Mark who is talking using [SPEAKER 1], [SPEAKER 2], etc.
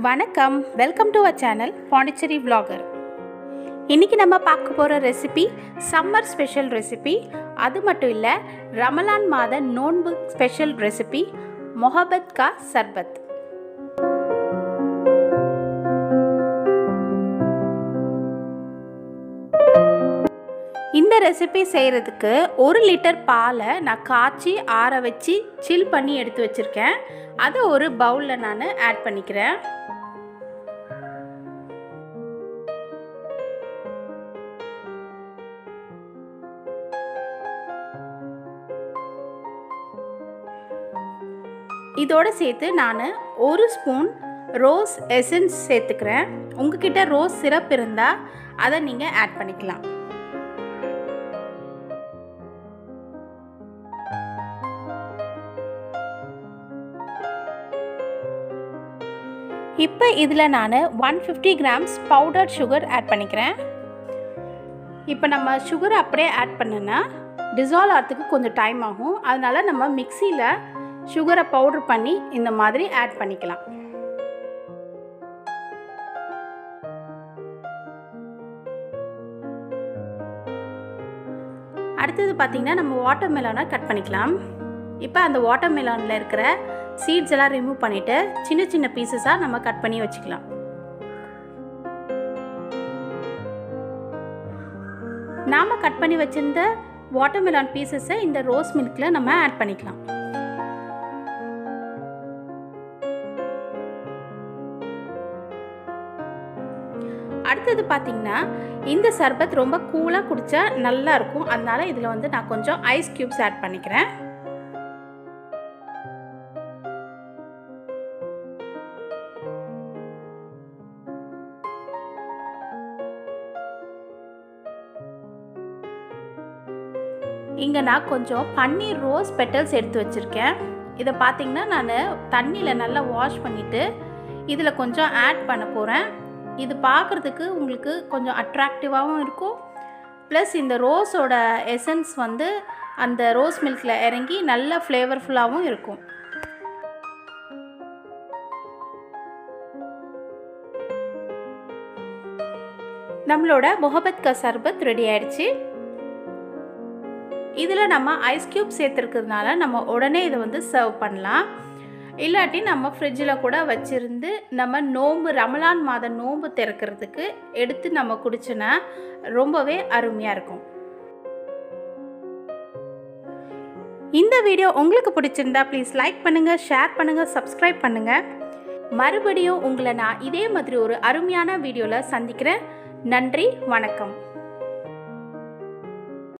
[SPEAKER 1] வணக்கம் welcome to our channel Pondicherry vlogger இன்றைக்கி நம்ம பார்க்க போகிற ரெசிபி சம்மர் ஸ்பெஷல் ரெசிபி அது மட்டும் இல்லை ரமலான் மாத நோன்பு ஸ்பெஷல் ரெசிபி மொஹபத் கா சர்பத் இந்த ரெசிபி செய்கிறதுக்கு ஒரு லிட்டர் பாலை நான் காய்ச்சி ஆற வச்சு சில் பண்ணி எடுத்து வச்சுருக்கேன் அதை ஒரு பவுலில் நான் ஆட் பண்ணிக்கிறேன் இதோடு சேர்த்து நான் ஒரு ஸ்பூன் ரோஸ் எசன்ஸ் சேர்த்துக்கிறேன் உங்ககிட்ட ரோஸ் சிரப் இருந்தால் அதை நீங்கள் ஆட் பண்ணிக்கலாம் இப்போ இதில் நான் one fifty grams powder sugar add பண்ணிக்கிறேன் இப்போ நம்ம சுகர் அப்படியே ஆட் பண்ணனா டிசால்வ் ஆகிறதுக்கு கொஞ்சம் டைம் ஆகும் அதனால் நம்ம மிக்சியில் சுகரை பவுட்ரு பண்ணி இந்த மாதிரி ஆட் பண்ணிக்கலாம் அடுத்தது பார்த்திங்கன்னா நம்ம வாட்டர் மெலானை கட் பண்ணிக்கலாம் இப்போ அந்த வாட்டர் மெலானில் இருக்கிற சீட்ஸ் எல்லாம் ரிமூவ் பண்ணிவிட்டு சின்ன சின்ன பீசஸாக நம்ம கட் பண்ணி வச்சுக்கலாம் நாம் கட் பண்ணி வச்சிருந்த வாட்டர்மெலான் பீசஸை இந்த ரோஸ் மில்கில் நம்ம ஆட் பண்ணிக்கலாம் அடுத்தது பார்த்திங்கன்னா இந்த சர்பத் ரொம்ப கூலாக குடித்தா நல்லா இருக்கும் அதனால இதில் வந்து நான் கொஞ்சம் ஐஸ் க்யூப்ஸ் ஆட் பண்ணிக்கிறேன் இங்கே நான் கொஞ்சம் பன்னீர் ரோஸ் பெட்டல்ஸ் எடுத்து வச்சுருக்கேன் இதை பார்த்திங்கன்னா நான் தண்ணியில் நல்லா வாஷ் பண்ணிவிட்டு இதில் கொஞ்சம் ஆட் பண்ண போகிறேன் இது பார்க்குறதுக்கு உங்களுக்கு கொஞ்சம் அட்ராக்டிவாகவும் இருக்கும் ப்ளஸ் இந்த ரோஸோட எசன்ஸ் வந்து அந்த ரோஸ் மில்கில் இறங்கி நல்ல ஃப்ளேவர்ஃபுல்லாகவும் இருக்கும் நம்மளோட முகபத் கா சர்பத் ரெடி ஆயிடுச்சு இதில் நம்ம ஐஸ் க்யூப் சேர்த்துருக்கிறதுனால நம்ம உடனே இதை வந்து சர்வ் பண்ணலாம் இல்லாட்டி நம்ம ஃப்ரிட்ஜில் கூட வச்சுருந்து நம்ம நோம்பு ரமலான் மாத நோம்பு திறக்கிறதுக்கு எடுத்து நம்ம குடிச்சோன்னா ரொம்பவே அருமையாக இருக்கும் இந்த வீடியோ உங்களுக்கு பிடிச்சிருந்தா ப்ளீஸ் லைக் பண்ணுங்கள் ஷேர் பண்ணுங்கள் சப்ஸ்கிரைப் பண்ணுங்கள் மறுபடியும் உங்களை நான் இதே மாதிரி ஒரு அருமையான வீடியோவில் சந்திக்கிறேன் நன்றி வணக்கம்